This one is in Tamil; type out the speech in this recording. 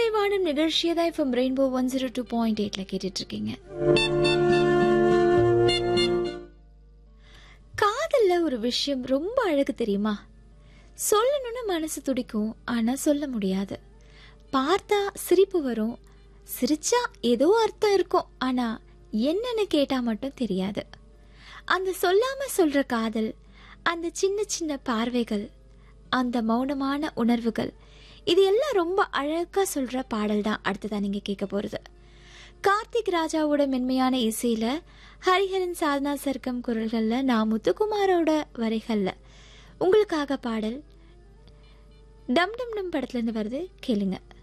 இசை வாழும் நிகழ்ச்சியை தான் இப்போ rainbow one zero two point எயிட்ல கேட்டுட்டு இருக்கீங்க காதல்ல ஒரு விஷயம் ரொம்ப அழகு தெரியுமா சொல்லணும்னு மனசு துடிக்கும் ஆனா சொல்ல முடியாது பார்த்தா சிரிப்பு வரும் சிரிச்சா ஏதோ அர்த்தம் இருக்கும் ஆனா என்னன்னு கேட்டா மட்டும் தெரியாது அந்த சொல்லாம சொல்ற காதல் அந்த சின்ன சின்ன பார்வைகள் அந்த மௌனமான உணர்வுகள் இது எல்லாம் ரொம்ப அழகா சொல்ற பாடல் தான் அடுத்ததா நீங்க கேட்க போறது கார்த்திக் ராஜாவோட மென்மையான இசையில ஹரிஹரன் சாதனா சர்க்கம் குரல்கள்ல நான் முத்துக்குமாரோட வரிகள்ல உங்களுக்காக பாடல் டம் டம் டம் படத்துல இருந்து வருது கேளுங்க